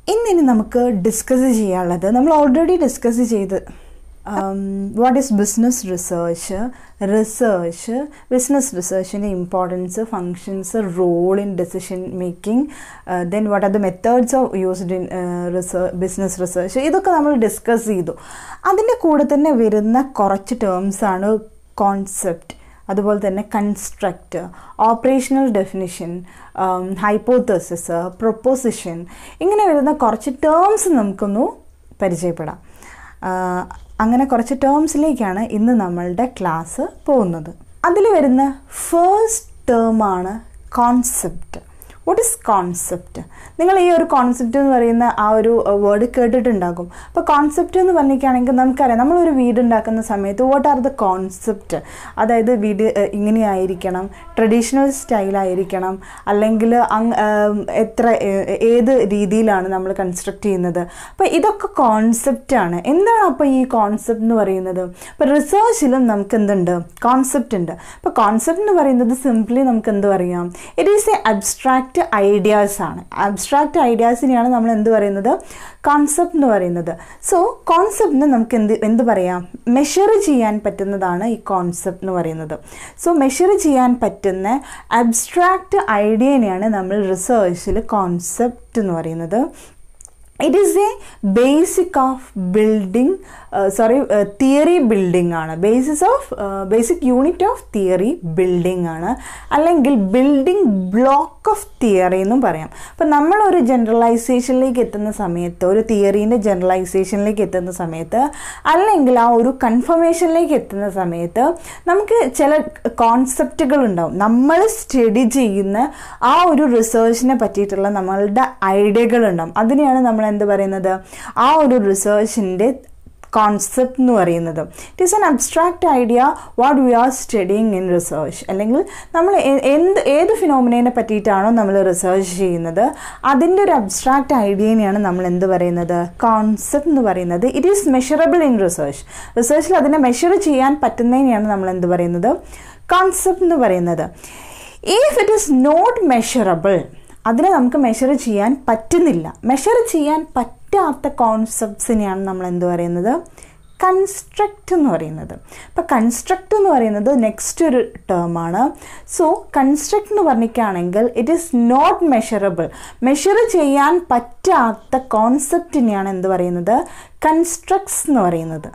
ഇന്നിനി നമുക്ക് ഡിസ്കസ് ചെയ്യാനുള്ളത് നമ്മൾ ഓൾറെഡി ഡിസ്കസ് ചെയ്ത് what is business research research business റിസർച്ചിൻ്റെ importance functions role in decision making then what are the methods of used in research business research ഇതൊക്കെ നമ്മൾ discuss ചെയ്തു അതിൻ്റെ കൂടെ തന്നെ വരുന്ന കുറച്ച് ടേംസാണ് കോൺസെപ്റ്റ് അതുപോലെ തന്നെ construct operational definition hypothesis proposition ഇങ്ങനെ വരുന്ന കുറച്ച് ടേംസ് നമുക്കൊന്ന് പരിചയപ്പെടാം അങ്ങനെ കുറച്ച് ടേംസിലേക്കാണ് ഇന്ന് നമ്മളുടെ ക്ലാസ് പോകുന്നത് അതിൽ വരുന്ന ഫേസ്റ്റ് ടേമാണ് കോൺസെപ്റ്റ് വാട്ട് ഈസ് കോൺസെപ്റ്റ് നിങ്ങൾ ഈ ഒരു കോൺസെപ്റ്റ് എന്ന് പറയുന്ന ആ ഒരു വേർഡ് കേട്ടിട്ടുണ്ടാകും അപ്പോൾ കോൺസെപ്റ്റ് എന്ന് പറഞ്ഞിരിക്കുകയാണെങ്കിൽ നമുക്കറിയാം നമ്മളൊരു വീട് ഉണ്ടാക്കുന്ന സമയത്ത് വാട്ട് ആർ ദ കോൺസെപ്റ്റ് അതായത് വീട് ഇങ്ങനെയായിരിക്കണം ട്രഡീഷണൽ സ്റ്റൈലായിരിക്കണം അല്ലെങ്കിൽ എത്ര ഏത് രീതിയിലാണ് നമ്മൾ കൺസ്ട്രക്ട് ചെയ്യുന്നത് അപ്പോൾ ഇതൊക്കെ കോൺസെപ്റ്റാണ് എന്താണ് അപ്പോൾ ഈ കോൺസെപ്റ്റ് എന്ന് പറയുന്നത് ഇപ്പോൾ റിസർച്ചിലും നമുക്ക് എന്തുണ്ട് കോൺസെപ്റ്റ് ഉണ്ട് അപ്പോൾ കോൺസെപ്റ്റ് എന്ന് പറയുന്നത് സിംപ്ലി നമുക്ക് എന്ത് പറയാം it is a abstract ideas ആണ് അബ്സ്ട്രാക്റ്റ് ഐഡിയാസിനെയാണ് നമ്മൾ എന്ത് പറയുന്നത് കോൺസെപ്റ്റ് എന്ന് പറയുന്നത് സോ കോൺസെപ്റ്റിന് നമുക്ക് എന്ത് എന്ത് പറയാം മെഷർ ചെയ്യാൻ പറ്റുന്നതാണ് ഈ കോൺസെപ്റ്റ് എന്ന് പറയുന്നത് സോ മെഷർ ചെയ്യാൻ പറ്റുന്ന അബ്സ്ട്രാക്റ്റ് ഐഡിയനെയാണ് നമ്മൾ റിസർച്ചിൽ കോൺസെപ്റ്റ് എന്ന് പറയുന്നത് it is a basic of building sorry theory building ആണ് basis of basic unit of theory building ആണ് അല്ലെങ്കിൽ ബിൽഡിംഗ് ബ്ലോക്ക് ഓഫ് തിയറി എന്നും പറയാം അപ്പം നമ്മളൊരു ജനറലൈസേഷനിലേക്ക് എത്തുന്ന സമയത്ത് ഒരു തിയറീൻ്റെ ജനറലൈസേഷനിലേക്ക് എത്തുന്ന സമയത്ത് അല്ലെങ്കിൽ ആ ഒരു കൺഫർമേഷനിലേക്ക് എത്തുന്ന സമയത്ത് നമുക്ക് ചില കോൺസെപ്റ്റുകൾ ഉണ്ടാവും നമ്മൾ സ്റ്റഡി ചെയ്യുന്ന ആ ഒരു റിസർച്ചിനെ പറ്റിയിട്ടുള്ള നമ്മളുടെ ഐഡിയകൾ ഉണ്ടാവും അതിനെയാണ് നമ്മൾ എന്ത് പറയുന്നത് ആ ഒരു റിസർച്ചിൻ്റെ കോൺസെപ്റ്റ് എന്ന് പറയുന്നത് it is an abstract idea what we are studying in research അല്ലെങ്കിൽ നമ്മൾ എന്ത് ഏത് ഫിനോമിനെ പറ്റിയിട്ടാണോ നമ്മൾ റിസർച്ച് ചെയ്യുന്നത് അതിൻ്റെ ഒരു അബ്സ്ട്രാക്റ്റ് ഐഡിയനെയാണ് നമ്മൾ എന്ത് പറയുന്നത് കോൺസെപ്റ്റ് എന്ന് പറയുന്നത് it is measurable in research റിസർച്ചിൽ അതിനെ മെഷർ ചെയ്യാൻ പറ്റുന്നതിനെയാണ് നമ്മൾ എന്ത് പറയുന്നത് കോൺസെപ്റ്റ് എന്ന് പറയുന്നത് if it is not measurable അതിനെ നമുക്ക് മെഷർ ചെയ്യാൻ പറ്റുന്നില്ല മെഷർ ചെയ്യാൻ പറ്റാത്ത കോൺസെപ്റ്റ്സിനെയാണ് നമ്മൾ എന്ത് പറയുന്നത് കൺസ്ട്രക്റ്റ് എന്ന് പറയുന്നത് അപ്പോൾ കൺസ്ട്രക്റ്റ് എന്ന് പറയുന്നത് നെക്സ്റ്റ് ഒരു ടേമാണ് സോ കൺസ്ട്രക്റ്റ് എന്ന് പറഞ്ഞിട്ടാണെങ്കിൽ it is not measurable measure ചെയ്യാൻ പറ്റാത്ത കോൺസെപ്റ്റിനെയാണ് എന്ത് പറയുന്നത് കൺസ്ട്രക്ട്സ് എന്ന് പറയുന്നത്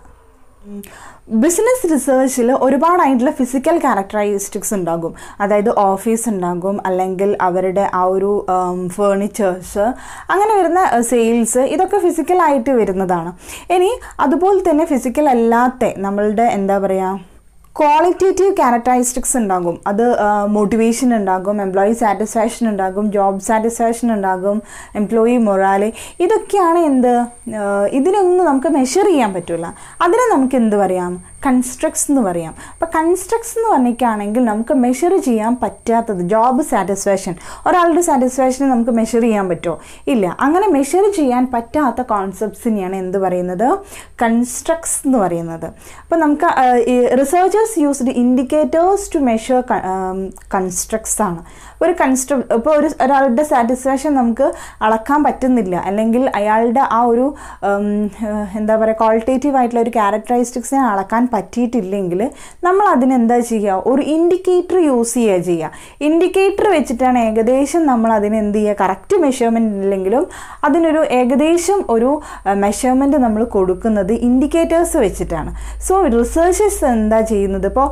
ബിസിനസ് റിസർച്ചിൽ ഒരുപാടായിട്ടുള്ള ഫിസിക്കൽ ക്യാരക്ടറിസ്റ്റിക്സ് ഉണ്ടാകും അതായത് ഓഫീസ് ഉണ്ടാകും അല്ലെങ്കിൽ അവരുടെ ആ ഒരു ഫേർണിച്ചേഴ്സ് അങ്ങനെ വരുന്ന സെയിൽസ് ഇതൊക്കെ ഫിസിക്കലായിട്ട് വരുന്നതാണ് ഇനി അതുപോലെ തന്നെ ഫിസിക്കൽ അല്ലാത്ത നമ്മളുടെ എന്താ പറയുക ക്വാളിറ്റേറ്റീവ് ക്യാരക്ടറിസ്റ്റിക്സ് ഉണ്ടാകും അത് മോട്ടിവേഷൻ ഉണ്ടാകും എംപ്ലോയി സാറ്റിസ്ഫാക്ഷൻ ഉണ്ടാകും ജോബ് സാറ്റിസ്ഫാക്ഷൻ ഉണ്ടാകും എംപ്ലോയി മൊറാലെ ഇതൊക്കെയാണ് എന്ത് ഇതിനൊന്നും നമുക്ക് മെഷർ ചെയ്യാൻ പറ്റില്ല അതിനെ നമുക്ക് എന്ത് പറയാം കൺസ്ട്രക്ട്സ് എന്ന് പറയാം അപ്പോൾ കൺസ്ട്രക്ട്സ് എന്ന് പറഞ്ഞിട്ടാണെങ്കിൽ നമുക്ക് മെഷർ ചെയ്യാൻ പറ്റാത്തത് ജോബ് സാറ്റിസ്ഫാക്ഷൻ ഒരാളുടെ സാറ്റിസ്ഫാക്ഷനെ നമുക്ക് മെഷർ ചെയ്യാൻ പറ്റുമോ ഇല്ല അങ്ങനെ മെഷർ ചെയ്യാൻ പറ്റാത്ത കോൺസെപ്റ്റ്സിനെയാണ് എന്ത് പറയുന്നത് കൺസ്ട്രക്ട്സ് എന്ന് പറയുന്നത് അപ്പോൾ നമുക്ക് researchers used indicators to measure constructs ആണ് ഒരു കൺസ്ട്രക് ഇപ്പോൾ ഒരു ഒരാളുടെ സാറ്റിസ്ഫാക്ഷൻ നമുക്ക് അളക്കാൻ പറ്റുന്നില്ല അല്ലെങ്കിൽ അയാളുടെ ആ ഒരു എന്താ പറയുക ക്വാളിറ്റേറ്റീവ് ആയിട്ടുള്ള ഒരു ക്യാരക്ടറിസ്റ്റിക്സിനെ അളക്കാൻ പറ്റിയിട്ടില്ലെങ്കിൽ നമ്മൾ അതിനെന്താ ചെയ്യുക ഒരു ഇൻഡിക്കേറ്റർ യൂസ് ചെയ്യുക ചെയ്യുക ഇൻഡിക്കേറ്റർ വെച്ചിട്ടാണ് ഏകദേശം നമ്മൾ അതിന് എന്ത് ചെയ്യുക കറക്റ്റ് മെഷർമെൻറ്റ് ഇല്ലെങ്കിലും അതിനൊരു ഏകദേശം ഒരു മെഷർമെൻറ്റ് നമ്മൾ കൊടുക്കുന്നത് ഇൻഡിക്കേറ്റേഴ്സ് വെച്ചിട്ടാണ് സോ റിസർച്ചേഴ്സ് എന്താ ചെയ്യുന്നത് ഇപ്പോൾ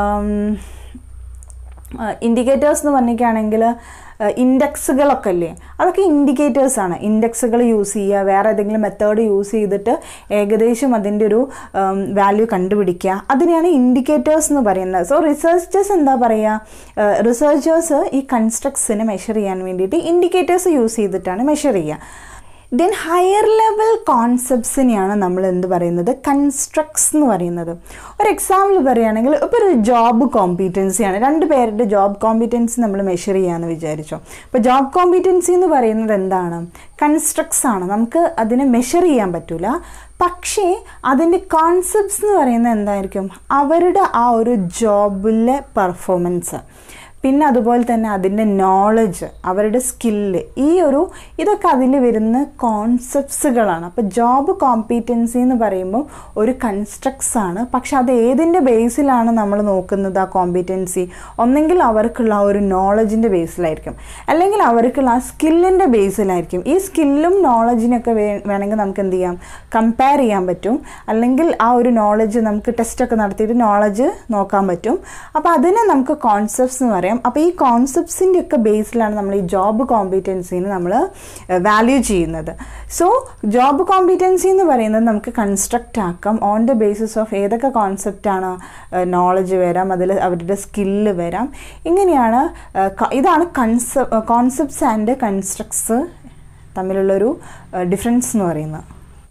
ഇൻഡിക്കേറ്റേഴ്സ് എന്ന് പറഞ്ഞിരിക്കുകയാണെങ്കിൽ ഇൻഡെക്സുകളൊക്കെ അല്ലേ അതൊക്കെ ഇൻഡിക്കേറ്റേഴ്സാണ് ഇൻഡെക്സുകൾ യൂസ് ചെയ്യുക വേറെ ഏതെങ്കിലും മെത്തേഡ് യൂസ് ചെയ്തിട്ട് ഏകദേശം അതിൻ്റെ ഒരു വാല്യൂ കണ്ടുപിടിക്കുക അതിനെയാണ് ഇൻഡിക്കേറ്റേഴ്സ് എന്ന് പറയുന്നത് സോ റിസർച്ചേഴ്സ് എന്താ പറയുക റിസർച്ചേഴ്സ് ഈ കൺസ്ട്രക്ട്സിനെ മെഷർ ചെയ്യാൻ വേണ്ടിയിട്ട് ഇൻഡിക്കേറ്റേഴ്സ് യൂസ് ചെയ്തിട്ടാണ് മെഷർ ചെയ്യുക ദെൻ ഹയർ ലെവൽ കോൺസെപ്റ്റ്സിനെയാണ് നമ്മൾ എന്ത് പറയുന്നത് കൺസ്ട്രക്ട്സ് എന്ന് പറയുന്നത് ഒരു എക്സാമ്പിൾ പറയുകയാണെങ്കിൽ ഇപ്പോൾ ഒരു ജോബ് കോമ്പീറ്റൻസിയാണ് രണ്ട് പേരുടെ ജോബ് കോമ്പീറ്റൻസി നമ്മൾ മെഷർ ചെയ്യാമെന്ന് വിചാരിച്ചോ ഇപ്പോൾ ജോബ് കോമ്പീറ്റൻസി എന്ന് പറയുന്നത് എന്താണ് കൺസ്ട്രക്ട്സ് ആണ് നമുക്ക് അതിനെ മെഷർ ചെയ്യാൻ പറ്റില്ല പക്ഷേ അതിൻ്റെ കോൺസെപ്റ്റ്സ് എന്ന് പറയുന്നത് എന്തായിരിക്കും അവരുടെ ആ ഒരു ജോബിലെ പെർഫോമൻസ് പിന്നെ അതുപോലെ തന്നെ അതിൻ്റെ നോളജ് അവരുടെ സ്കില്ല് ഈ ഒരു ഇതൊക്കെ അതിൽ വരുന്ന കോൺസെപ്റ്റ്സുകളാണ് അപ്പോൾ ജോബ് കോമ്പീറ്റൻസി എന്ന് പറയുമ്പോൾ ഒരു കൺസ്ട്രക്ട്സ് ആണ് പക്ഷെ അത് ഏതിൻ്റെ ബേസിലാണ് നമ്മൾ നോക്കുന്നത് ആ കോമ്പീറ്റൻസി ഒന്നെങ്കിൽ അവർക്കുള്ള ആ ഒരു നോളജിൻ്റെ ബേസിലായിരിക്കും അല്ലെങ്കിൽ അവർക്കുള്ള ആ സ്കില്ലിൻ്റെ ബേസിലായിരിക്കും ഈ സ്കില്ലും നോളജിനൊക്കെ വേ വേണമെങ്കിൽ നമുക്ക് എന്ത് ചെയ്യാം കമ്പയർ ചെയ്യാൻ പറ്റും അല്ലെങ്കിൽ ആ ഒരു നോളജ് നമുക്ക് ടെസ്റ്റൊക്കെ നടത്തിയിട്ട് നോളജ് നോക്കാൻ പറ്റും അപ്പോൾ അതിനെ നമുക്ക് കോൺസെപ്റ്റ്സ് എന്ന് പറയാം അപ്പോൾ ഈ കോൺസെപ്റ്റ്സിൻ്റെ ഒക്കെ ബേസിലാണ് നമ്മൾ ഈ ജോബ് കോമ്പീറ്റൻസിന് നമ്മൾ വാല്യൂ ചെയ്യുന്നത് സോ ജോബ് കോമ്പീറ്റൻസി എന്ന് പറയുന്നത് നമുക്ക് കൺസ്ട്രക്റ്റ് ആക്കാം ഓൺ ദ ബേസിസ് ഓഫ് ഏതൊക്കെ കോൺസെപ്റ്റാണ് നോളജ് വരാം അതിൽ അവരുടെ സ്കില്ല് വരാം ഇങ്ങനെയാണ് ഏഹ്, ക- ഇതാണ് കൺസെപ് കോൺസെപ്റ്റ്സ് ആൻഡ് കൺസ്ട്രക്ട്സ് തമ്മിലുള്ളൊരു ഡിഫറൻസ് എന്ന് പറയുന്നത്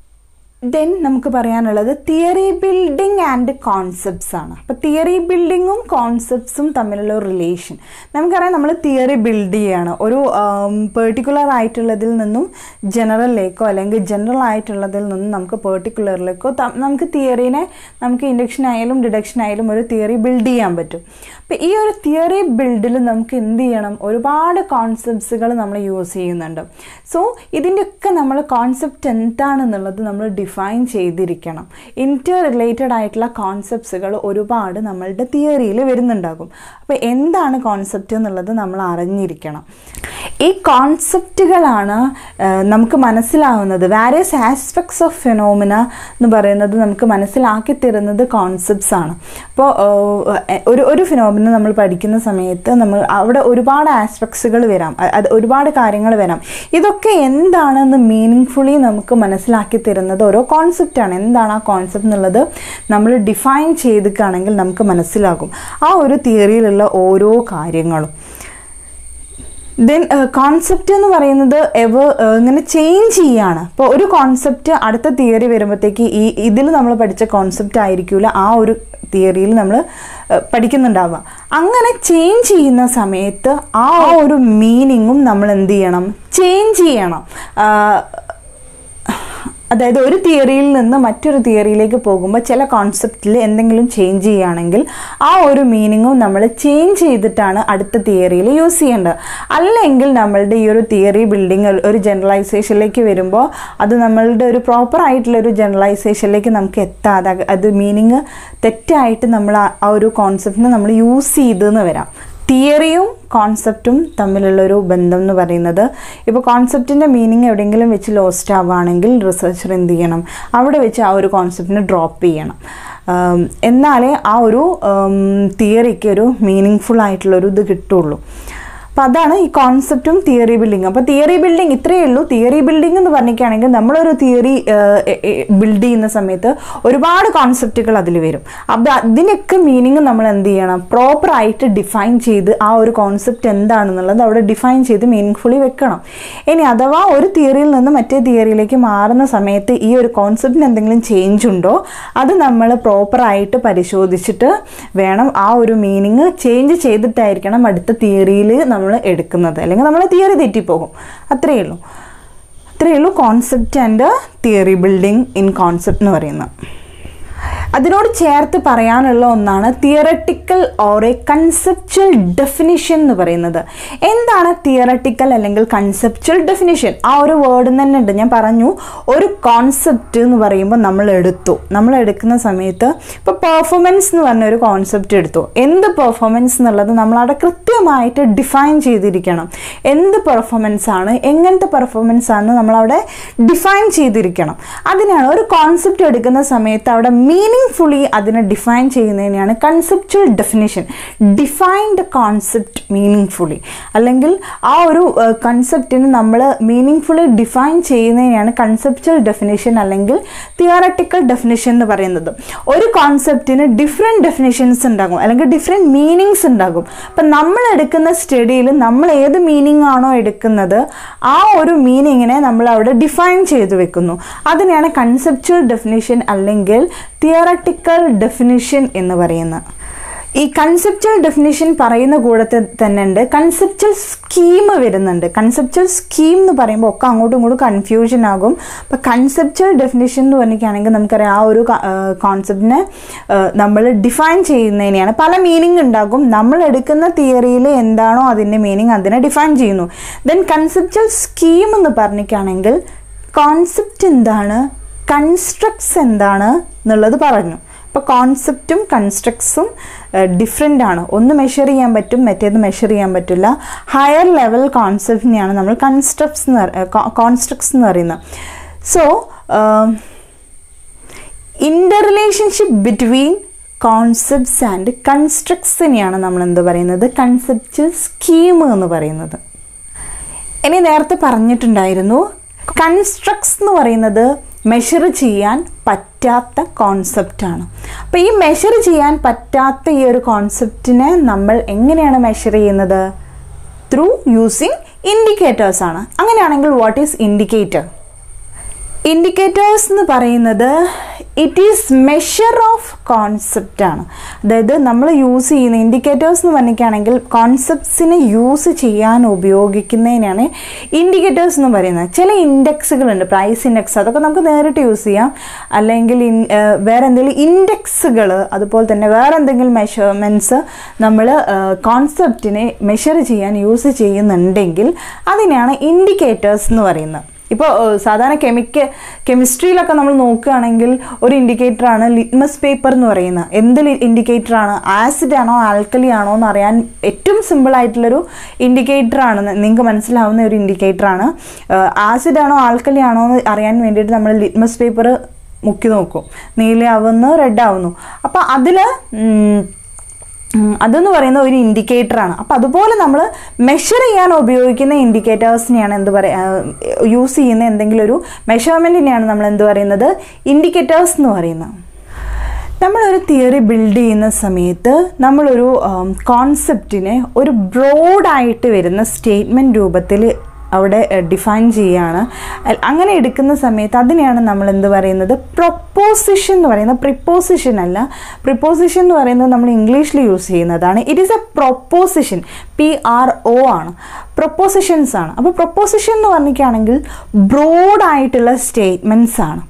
ദെൻ നമുക്ക് പറയാനുള്ളത് തിയറി ബിൽഡിംഗ് ആൻഡ് കോൺസെപ്റ്റ്സ് ആണ് അപ്പോൾ തിയറി ബിൽഡിങ്ങും കോൺസെപ്റ്റ്സും തമ്മിലുള്ള ഒരു റിലേഷൻ നമുക്കറിയാം നമ്മൾ തിയറി ബിൽഡ് ചെയ്യാണ് ഒരു പെർട്ടിക്കുലർ ആയിട്ടുള്ളതിൽ നിന്നും ജനറലിലേക്കോ അല്ലെങ്കിൽ ജനറൽ ആയിട്ടുള്ളതിൽ നിന്നും നമുക്ക് പെർട്ടിക്കുലറിലേക്കോ നമുക്ക് തിയറീനെ നമുക്ക് ഇൻഡക്ഷൻ ആയാലും ഡിഡക്ഷൻ ആയാലും ഒരു തിയറി ബിൽഡ് ചെയ്യാൻ പറ്റും അപ്പോൾ ഈ ഒരു തിയറി ബിൽഡിൽ നമുക്ക് എന്ത് ചെയ്യണം ഒരുപാട് കോൺസെപ്റ്റ്സുകൾ നമ്മൾ യൂസ് ചെയ്യുന്നുണ്ട് സോ ഇതിൻ്റെയൊക്കെ നമ്മൾ കോൺസെപ്റ്റ് എന്താണെന്നുള്ളത് നമ്മൾ ഡിഫൈൻ ചെയ്തിരിക്കണം ഇൻറ്റർ റിലേറ്റഡ് ആയിട്ടുള്ള കോൺസെപ്റ്റ്സുകൾ ഒരുപാട് നമ്മളുടെ തിയറിയിൽ വരുന്നുണ്ടാകും അപ്പോൾ എന്താണ് കോൺസെപ്റ്റ് എന്നുള്ളത് നമ്മൾ അറിഞ്ഞിരിക്കണം ഈ കോൺസെപ്റ്റുകളാണ് നമുക്ക് മനസ്സിലാവുന്നത് വാരിയസ് ആസ്പെക്ട്സ് ഓഫ് ഫിനോമിന എന്ന് പറയുന്നത് നമുക്ക് മനസ്സിലാക്കി തരുന്നത് കോൺസെപ്റ്റ്സ് ആണ് അപ്പോൾ ഒരു ഒരു ഫിനോമിന നമ്മൾ പഠിക്കുന്ന സമയത്ത് നമ്മൾ അവിടെ ഒരുപാട് ആസ്പെക്ട്സുകൾ വരാം അ- അത് ഒരുപാട് കാര്യങ്ങൾ വരാം ഇതൊക്കെ എന്താണെന്ന് മീനിങ് നമുക്ക് മനസ്സിലാക്കി തരുന്നത് ഓരോ കോൺസെപ്റ്റാണ് എന്താണ് ആ കോൺസെപ്റ്റ് എന്നുള്ളത് നമ്മൾ ഡിഫൈൻ ചെയ്തിക്കുകയാണെങ്കിൽ നമുക്ക് മനസ്സിലാകും ആ ഒരു തിയറിയിലുള്ള ഓരോ കാര്യങ്ങളും ദെൻ കോൺസെപ്റ്റ് എന്ന് പറയുന്നത് എവർ ഇങ്ങനെ ചേഞ്ച് ചെയ്യാണ് ഇപ്പോൾ ഒരു കോൺസെപ്റ്റ് അടുത്ത തിയറി വരുമ്പോഴത്തേക്ക് ഈ ഇതിൽ നമ്മൾ പഠിച്ച കോൺസെപ്റ്റ് ആയിരിക്കില്ല ആ ഒരു തിയറിയിൽ നമ്മൾ പഠിക്കുന്നുണ്ടാവുക അങ്ങനെ ചേഞ്ച് ചെയ്യുന്ന സമയത്ത് ആ ഒരു മീനിങ്ങും നമ്മൾ എന്ത് ചെയ്യണം ചേഞ്ച് ചെയ്യണം ആ, അതായത് ഒരു തിയറിയിൽ നിന്ന് മറ്റൊരു തിയറിയിലേക്ക് പോകുമ്പോൾ ചില കോൺസെപ്റ്റിൽ എന്തെങ്കിലും ചേഞ്ച് ചെയ്യുകയാണെങ്കിൽ ആ ഒരു മീനിങ്ങും നമ്മൾ ചേഞ്ച് ചെയ്തിട്ടാണ് അടുത്ത തിയറിയിൽ യൂസ് ചെയ്യേണ്ടത് അല്ലെങ്കിൽ നമ്മളുടെ ഈ ഒരു തിയറി ബിൽഡിംഗ് ഒരു ജനറലൈസേഷനിലേക്ക് വരുമ്പോൾ അത് നമ്മളുടെ ഒരു പ്രോപ്പർ ആയിട്ടുള്ള ഒരു ജനറലൈസേഷനിലേക്ക് നമുക്ക് എത്താതെ അത് അത് മീനിങ് തെറ്റായിട്ട് നമ്മൾ ആ ആ ഒരു കോൺസെപ്റ്റിനെ നമ്മൾ യൂസ് ചെയ്തെന്ന് വരാം തിയറിയും കോൺസെപ്റ്റും തമ്മിലുള്ളൊരു ബന്ധം എന്ന് പറയുന്നത് ഇപ്പോൾ കോൺസെപ്റ്റിൻ്റെ മീനിങ് എവിടെയെങ്കിലും വെച്ച് ലോസ്റ്റ് ആവുകയാണെങ്കിൽ റിസർച്ചർ എന്ത് ചെയ്യണം അവിടെ വെച്ച് ആ ഒരു കോൺസെപ്റ്റിനെ ഡ്രോപ്പ് ചെയ്യണം ആം, എന്നാലേ ആ ഒരു തിയറിക്ക് ഒരു മീനിങ് ഫുൾ ആയിട്ടുള്ളൊരു ഇത് കിട്ടുള്ളൂ അപ്പോൾ അതാണ് ഈ കോൺസെപ്റ്റും തിയറി ബിൽഡിംഗ് അപ്പോൾ തിയറി ബിൽഡിംഗ് ഇത്രയേ ഉള്ളൂ തിയറി ബിൽഡിംഗ് എന്ന് പറഞ്ഞിരിക്കുകയാണെങ്കിൽ നമ്മളൊരു തിയറി ബിൽഡ് ചെയ്യുന്ന സമയത്ത് ഒരുപാട് കോൺസെപ്റ്റുകൾ അതിൽ വരും അപ്പോൾ അതിനൊക്കെ മീനിങ് നമ്മൾ എന്ത് ചെയ്യണം പ്രോപ്പറായിട്ട് ഡിഫൈൻ ചെയ്ത് ആ ഒരു കോൺസെപ്റ്റ് എന്താണെന്നുള്ളത് അവിടെ ഡിഫൈൻ ചെയ്ത് മീനിങ് ഫുള്ളി വെക്കണം ഇനി അഥവാ ഒരു തിയറിയിൽ നിന്ന് മറ്റേ തിയറിയിലേക്ക് മാറുന്ന സമയത്ത് ഈ ഒരു കോൺസെപ്റ്റിന് എന്തെങ്കിലും ചേഞ്ച് ഉണ്ടോ അത് നമ്മൾ പ്രോപ്പറായിട്ട് പരിശോധിച്ചിട്ട് വേണം ആ ഒരു മീനിങ് ചേഞ്ച് ചെയ്തിട്ടായിരിക്കണം അടുത്ത തിയറിയിൽ നമ്മൾ എടുക്കുന്നത് അല്ലെങ്കിൽ നമ്മൾ തിയറി തെറ്റിപ്പോകും അത്രയേ ഉള്ളൂ അത്രയേ ഉള്ളൂ concept and theory building in concept എന്ന് പറയുന്നത് അതിനോട് ചേർത്ത് പറയാനുള്ള ഒന്നാണ് theoretical or a conceptual definition എന്ന് പറയുന്നത് എന്താണ് തിയറട്ടിക്കൽ അല്ലെങ്കിൽ കൺസെപ്ച്വൽ ഡെഫിനിഷൻ ആ ഒരു വേർഡ് തന്നെ ഉണ്ട് ഞാൻ പറഞ്ഞു ഒരു കോൺസെപ്റ്റ് എന്ന് പറയുമ്പോൾ നമ്മൾ എടുത്തു നമ്മൾ എടുക്കുന്ന സമയത്ത് ഇപ്പോൾ പെർഫോമൻസ് എന്ന് പറഞ്ഞ ഒരു കോൺസെപ്റ്റ് എടുത്തു എന്ത് പെർഫോമൻസ് എന്നുള്ളത് നമ്മൾ അവിടെ കൃത്യമായിട്ട് ഡിഫൈൻ ചെയ്തിരിക്കണം എന്ത് പെർഫോമൻസ് ആണ് എങ്ങനത്തെ പെർഫോമൻസ് ആണ് നമ്മളവിടെ ഡിഫൈൻ ചെയ്തിരിക്കണം അതിനാണ് ഒരു കോൺസെപ്റ്റ് എടുക്കുന്ന സമയത്ത് അവിടെ മീനിങ് ഫുള്ളി അതിനെ ഡിഫൈൻ ചെയ്യുന്നതിനെയാണ് conceptual definition defined concept meaning fully അല്ലെങ്കിൽ ആ ഒരു കൺസെപ്റ്റിന് നമ്മൾ മീനിങ് ഫുള്ളി ഡിഫൈൻ ചെയ്യുന്നതിനെയാണ് കൺസെപ്ച്വൽ ഡെഫിനിഷൻ അല്ലെങ്കിൽ തിയറട്ടിക്കൽ ഡെഫിനിഷൻ എന്ന് പറയുന്നത് ഒരു കോൺസെപ്റ്റിന് ഡിഫറെൻറ്റ് ഡെഫിനിഷൻസ് ഉണ്ടാകും അല്ലെങ്കിൽ ഡിഫറെൻറ്റ് മീനിങ്സ് ഉണ്ടാകും അപ്പം നമ്മൾ എടുക്കുന്ന സ്റ്റഡിയിൽ നമ്മൾ ഏത് മീനിങ് ആണോ എടുക്കുന്നത് ആ ഒരു മീനിങ്ങിനെ നമ്മൾ അവിടെ ഡിഫൈൻ ചെയ്തു വെക്കുന്നു അതിനെയാണ് കൺസെപ്ച്വൽ ഡെഫിനിഷൻ അല്ലെങ്കിൽ തിയറട്ടിക്കൽ ഡെഫിനിഷൻ എന്ന് പറയുന്നത് ഈ കൺസെപ്റ്റൽ ഡെഫിനിഷൻ പറയുന്ന കൂടത്തിൽ തന്നെ ഉണ്ട് കൺസെപ്റ്റൽ സ്കീം വരുന്നുണ്ട് കൺസെപ്റ്റൽ സ്കീം എന്ന് പറയുമ്പോൾ ഒക്കെ അങ്ങോട്ടും ഇങ്ങോട്ടും കൺഫ്യൂഷൻ ആകും അപ്പോൾ കൺസെപ്റ്റൽ ഡെഫിനിഷൻ എന്ന് പറഞ്ഞിട്ടാണെങ്കിൽ നമുക്കറിയാം ആ ഒരു കോൺസെപ്റ്റിനെ നമ്മൾ ഡിഫൈൻ ചെയ്യുന്നതിനെയാണ് പല മീനിങ് ഉണ്ടാകും നമ്മൾ എടുക്കുന്ന തിയറിയിൽ എന്താണോ അതിൻ്റെ മീനിങ് അതിനെ ഡിഫൈൻ ചെയ്യുന്നു ദെൻ കൺസെപ്റ്റൽ സ്കീം എന്ന് പറഞ്ഞിട്ടാണെങ്കിൽ കോൺസെപ്റ്റ് എന്താണ് കൺസ്ട്രക്ട്സ് എന്താണ് എന്നുള്ളത് പറഞ്ഞു അപ്പോൾ കോൺസെപ്റ്റും കൺസ്ട്രക്ട്സും ഡിഫറെൻ്റ് ആണ് ഒന്ന് മെഷർ ചെയ്യാൻ പറ്റും മറ്റേത് മെഷർ ചെയ്യാൻ പറ്റില്ല ഹയർ ലെവൽ കോൺസെപ്റ്റിനെയാണ് നമ്മൾ കൺസ്ട്രക്ട്സ് എന്ന് കോൺസ്ട്രക്ട്സ് എന്ന് പറയുന്നത് so interrelationship between concepts and കൺസ്ട്രക്ട്സിനെയാണ് നമ്മൾ എന്ത് പറയുന്നത് കൺസെപ്റ്റ് സ്കീം എന്ന് പറയുന്നത് ഇനി നേരത്തെ പറഞ്ഞിട്ടുണ്ടായിരുന്നു കൺസ്ട്രക്ട്സ് എന്ന് പറയുന്നത് മെഷർ ചെയ്യാൻ പറ്റാത്ത കോൺസെപ്റ്റാണ് അപ്പോൾ ഈ മെഷർ ചെയ്യാൻ പറ്റാത്ത ഈ ഒരു കോൺസെപ്റ്റിനെ നമ്മൾ എങ്ങനെയാണ് മെഷർ ചെയ്യുന്നത് ത്രൂ യൂസിങ് ഇൻഡിക്കേറ്റേഴ്സ് ആണ് അങ്ങനെയാണെങ്കിൽ വാട്ട് ഈസ് ഇൻഡിക്കേറ്റർ ഇൻഡിക്കേറ്റേഴ്സ് എന്ന് പറയുന്നത് it is measure of concept ആണ് അതായത് നമ്മൾ യൂസ് ചെയ്യുന്ന ഇൻഡിക്കേറ്റേഴ്സ് എന്ന് പറഞ്ഞിട്ടാണെങ്കിൽ കോൺസെപ്റ്റ്സിനെ യൂസ് ചെയ്യാൻ ഉപയോഗിക്കുന്നതിനാണ് ഇൻഡിക്കേറ്റേഴ്സ് എന്ന് പറയുന്നത് ചില ഇൻഡെക്സുകളുണ്ട് പ്രൈസ് ഇൻഡെക്സ് അതൊക്കെ നമുക്ക് നേരിട്ട് യൂസ് ചെയ്യാം അല്ലെങ്കിൽ ഇൻ വേറെ എന്തെങ്കിലും ഇൻഡെക്സുകൾ അതുപോലെ തന്നെ വേറെ എന്തെങ്കിലും മെഷർമെൻറ്റ്സ് നമ്മൾ കോൺസെപ്റ്റിനെ മെഷർ ചെയ്യാൻ യൂസ് ചെയ്യുന്നുണ്ടെങ്കിൽ അതിനെയാണ് ഇൻഡിക്കേറ്റേഴ്സ് എന്ന് പറയുന്നത് ഇപ്പോൾ സാധാരണ കെമിക്ക കെമിസ്ട്രിയിലൊക്കെ നമ്മൾ നോക്കുകയാണെങ്കിൽ ഒരു ഇൻഡിക്കേറ്ററാണ് ലിറ്റ്മസ് പേപ്പർ എന്ന് പറയുന്നത് എന്ത് ഇൻഡിക്കേറ്ററാണ് ആസിഡ് ആണോ ആൽക്കലി ആണോ എന്ന് അറിയാൻ ഏറ്റവും സിമ്പിൾ ആയിട്ടുള്ളൊരു ഇൻഡിക്കേറ്ററാണ് നിങ്ങൾക്ക് മനസ്സിലാവുന്ന ഒരു ഇൻഡിക്കേറ്ററാണ് ആസിഡ് ആണോ ആൽക്കലി ആണോ എന്ന് അറിയാൻ വേണ്ടിയിട്ട് നമ്മൾ ലിറ്റ്മസ് പേപ്പർ മുക്കി നോക്കും നീലയാവുന്നു റെഡ് ആവുന്നു അപ്പോൾ അതിൽ അതെന്ന് പറയുന്ന ഒരു ഇൻഡിക്കേറ്ററാണ് അപ്പോൾ അതുപോലെ നമ്മൾ മെഷർ ചെയ്യാൻ ഉപയോഗിക്കുന്ന ഇൻഡിക്കേറ്റേഴ്സിനെയാണ് എന്ത് പറയുക യൂസ് ചെയ്യുന്ന എന്തെങ്കിലും ഒരു മെഷർമെൻറ്റിനെയാണ് നമ്മൾ എന്ത് പറയുന്നത് ഇൻഡിക്കേറ്റേഴ്സ് എന്ന് പറയുന്നത് നമ്മളൊരു തിയറി ബിൽഡ് ചെയ്യുന്ന സമയത്ത് നമ്മളൊരു കോൺസെപ്റ്റിനെ ഒരു ബ്രോഡായിട്ട് വരുന്ന സ്റ്റേറ്റ്മെൻറ്റ് രൂപത്തിൽ അവിടെ ഡിഫൈൻ ചെയ്യുകയാണ് അങ്ങനെ എടുക്കുന്ന സമയത്ത് അതിനെയാണ് നമ്മൾ എന്ത് പറയുന്നത് പ്രൊപ്പോസിഷൻ എന്ന് പറയുന്നത് പ്രിപ്പോസിഷൻ അല്ല പ്രിപ്പോസിഷൻ എന്ന് പറയുന്നത് നമ്മൾ ഇംഗ്ലീഷിൽ യൂസ് ചെയ്യുന്നതാണ് it is a proposition P R O ആണ് പ്രൊപ്പോസിഷൻസ് ആണ് അപ്പോൾ പ്രൊപ്പോസിഷൻ എന്ന് പറഞ്ഞിട്ടാണെങ്കിൽ ബ്രോഡായിട്ടുള്ള സ്റ്റേറ്റ്മെൻറ്റ്സ് ആണ്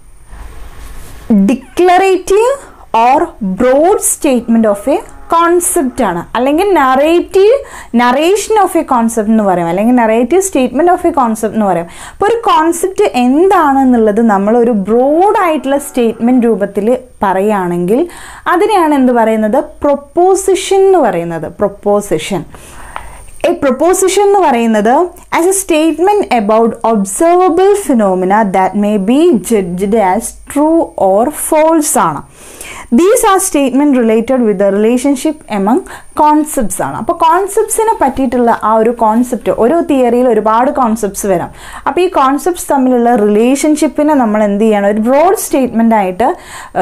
declarative or broad statement of a concept ആണ് അല്ലെങ്കിൽ narrative narration of a concept എന്ന് പറയും അല്ലെങ്കിൽ narrative statement of a concept എന്ന് പറയും അപ്പോൾ ഒരു കോൺസെപ്റ്റ് എന്താണെന്നുള്ളത് നമ്മൾ ഒരു ബ്രോഡായിട്ടുള്ള സ്റ്റേറ്റ്മെൻറ്റ് രൂപത്തിൽ പറയുകയാണെങ്കിൽ അതിനെയാണ് എന്ത് പറയുന്നത് പ്രൊപ്പോസിഷൻ എന്ന് പറയുന്നത് പ്രൊപ്പോസിഷൻ എ പ്രൊപ്പോസിഷൻ എന്ന് പറയുന്നത് as a statement about observable phenomena that may be judged as true or false ആണ് these are statement related with the relationship among concepts ആണ് അപ്പോൾ കോൺസെപ്റ്റ്സിനെ പറ്റിയിട്ടുള്ള ആ ഒരു കോൺസെപ്റ്റ് ഓരോ തിയറിയിൽ ഒരുപാട് കോൺസെപ്റ്റ്സ് വരാം അപ്പോൾ ഈ കോൺസെപ്റ്റ്സ് തമ്മിലുള്ള റിലേഷൻഷിപ്പിനെ നമ്മൾ എന്ത് ചെയ്യണം ഒരു ബ്രോഡ് സ്റ്റേറ്റ്മെൻ്റ് ആയിട്ട്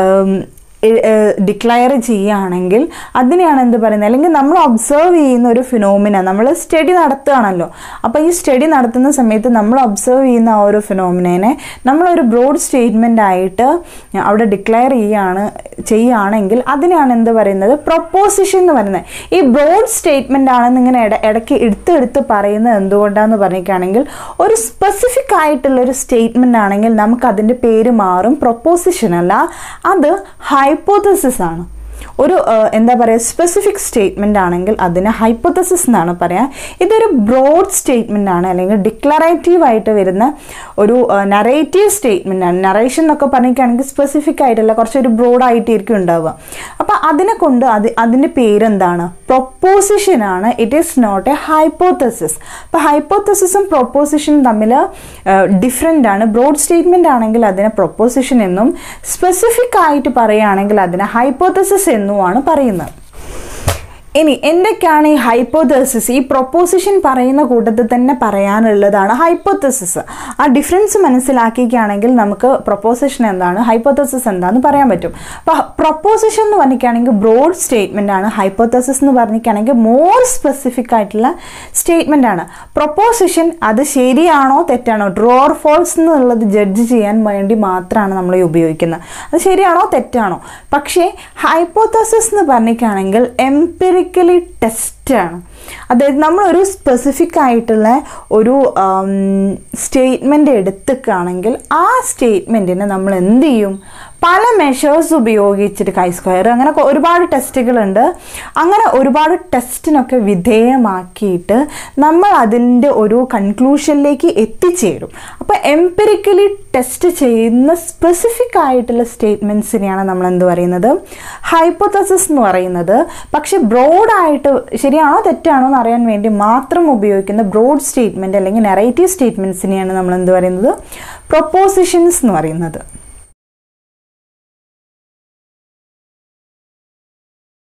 ഡിക്ലയർ ചെയ്യുകയാണെങ്കിൽ അതിനെയാണ് എന്ത് പറയുന്നത് അല്ലെങ്കിൽ നമ്മൾ ഒബ്സർവ് ചെയ്യുന്ന ഒരു ഫിനോമിന നമ്മൾ സ്റ്റഡി നടത്തുകയാണല്ലോ അപ്പോൾ ഈ സ്റ്റഡി നടത്തുന്ന സമയത്ത് നമ്മൾ ഒബ്സർവ് ചെയ്യുന്ന ആ ഒരു ഫിനോമിനെ നമ്മളൊരു ബ്രോഡ് സ്റ്റേറ്റ്മെൻ്റ് ആയിട്ട് അവിടെ ഡിക്ലെയർ ചെയ്യുകയാണ് ചെയ്യുകയാണെങ്കിൽ അതിനെയാണ് എന്ത് പറയുന്നത് പ്രൊപ്പോസിഷൻ എന്ന് പറയുന്നത് ഈ ബ്രോഡ് സ്റ്റേറ്റ്മെൻ്റ് ആണെന്ന് ഇങ്ങനെ ഇട ഇടയ്ക്ക് എടുത്ത് എടുത്ത് പറയുന്നത് എന്തുകൊണ്ടാണെന്ന് പറഞ്ഞിട്ടാണെങ്കിൽ ഒരു സ്പെസിഫിക് ആയിട്ടുള്ള ഒരു സ്റ്റേറ്റ്മെൻ്റ് ആണെങ്കിൽ നമുക്ക് അതിൻ്റെ പേര് മാറും പ്രൊപ്പോസിഷൻ അല്ല അത് ഹൈപ്പോത്തസിസ് ആണ് ഒരു എന്താ പറയുക സ്പെസിഫിക് സ്റ്റേറ്റ്മെൻ്റ് ആണെങ്കിൽ അതിന് ഹൈപ്പോത്തസിസ് എന്നാണ് പറയുക ഇതൊരു ബ്രോഡ് സ്റ്റേറ്റ്മെൻ്റ് ആണ് അല്ലെങ്കിൽ ഡിക്ലറേറ്റീവ് ആയിട്ട് വരുന്ന ഒരു നറേറ്റീവ് സ്റ്റേറ്റ്മെൻ്റ് ആണ് നറേഷൻ എന്നൊക്കെ പറഞ്ഞിട്ടാണെങ്കിൽ സ്പെസിഫിക് ആയിട്ടല്ല കുറച്ചൊരു ബ്രോഡായിട്ടിരിക്കും ഉണ്ടാവുക അപ്പോൾ അതിനെ കൊണ്ട് അത് അതിൻ്റെ പേരെന്താണ് പ്രൊപ്പോസിഷൻ ആണ് it is not a hypothesis അപ്പോൾ ഹൈപ്പോത്തസിസും പ്രൊപ്പോസിഷനും തമ്മിൽ ഡിഫറെൻ്റ് ആണ് ബ്രോഡ് സ്റ്റേറ്റ്മെൻ്റ് ആണെങ്കിൽ അതിനെ പ്രൊപ്പോസിഷൻ എന്നും സ്പെസിഫിക് ആയിട്ട് പറയുകയാണെങ്കിൽ അതിനെ ഹൈപ്പോത്തസിസ് എന്നുമാണ് പറയുന്നത് ഇനി എന്തൊക്കെയാണ് ഈ ഹൈപ്പോത്തസിസ് ഈ പ്രൊപ്പോസിഷൻ പറയുന്ന കൂട്ടത്തിൽ തന്നെ പറയാനുള്ളതാണ് ഹൈപ്പോത്തസിസ് ആ ഡിഫറൻസ് മനസ്സിലാക്കിക്കുകയാണെങ്കിൽ നമുക്ക് പ്രൊപ്പോസിഷൻ എന്താണ് ഹൈപ്പോത്തസിസ് എന്താണെന്ന് പറയാൻ പറ്റും അപ്പോൾ പ്രൊപ്പോസിഷൻ എന്ന് പറഞ്ഞിരിക്കുകയാണെങ്കിൽ ബ്രോഡ് സ്റ്റേറ്റ്മെൻ്റ് ആണ് ഹൈപ്പോത്തസിസ് എന്ന് പറഞ്ഞിരിക്കുകയാണെങ്കിൽ മോർ സ്പെസിഫിക് ആയിട്ടുള്ള സ്റ്റേറ്റ്മെൻ്റ് ആണ് പ്രൊപ്പോസിഷൻ അത് ശരിയാണോ തെറ്റാണോ ട്രൂ ഓർ ഫോൾസ് എന്നുള്ളത് ജഡ്ജ് ചെയ്യാൻ വേണ്ടി മാത്രമാണ് നമ്മൾ ഈ ഉപയോഗിക്കുന്നത് അത് ശരിയാണോ തെറ്റാണോ പക്ഷേ ഹൈപ്പോത്തസിസ് എന്ന് പറഞ്ഞിരിക്കുകയാണെങ്കിൽ എംപിറിക്കലി ടെസ്റ്റാണ് അതായത് നമ്മളൊരു സ്പെസിഫിക് ആയിട്ടുള്ള ഒരു സ്റ്റേറ്റ്മെൻ്റ് എടുത്തിക്കുകയാണെങ്കിൽ ആ സ്റ്റേറ്റ്മെൻറ്റിനെ നമ്മൾ എന്ത് ചെയ്യും പല മെഷേഴ്സ് ഉപയോഗിച്ചിട്ട് കൈ സ്ക്വയർ അങ്ങനെ കൊ- ഒരുപാട് ടെസ്റ്റുകളുണ്ട് അങ്ങനെ ഒരുപാട് ടെസ്റ്റിനൊക്കെ വിധേയമാക്കിയിട്ട് നമ്മൾ അതിൻ്റെ ഒരു കൺക്ലൂഷനിലേക്ക് എത്തിച്ചേരും അപ്പോൾ എംപിറിക്കലി ടെസ്റ്റ് ചെയ്യുന്ന സ്പെസിഫിക് ആയിട്ടുള്ള സ്റ്റേറ്റ്മെൻറ്റ്സിനെയാണ് നമ്മൾ എന്ത് പറയുന്നത് ഹൈപ്പോത്തസിസ് എന്ന് പറയുന്നത് പക്ഷെ ബ്രോഡായിട്ട് ശരിയാണോ തെറ്റാണോ എന്ന് അറിയാൻ വേണ്ടി മാത്രം ഉപയോഗിക്കുന്ന ബ്രോഡ് സ്റ്റേറ്റ്മെൻറ്റ് അല്ലെങ്കിൽ നെറേറ്റീവ് സ്റ്റേറ്റ്മെൻറ്റ്സിനെയാണ് നമ്മൾ എന്ത് പറയുന്നത് പ്രൊപ്പോസിഷൻസ് എന്ന് പറയുന്നത്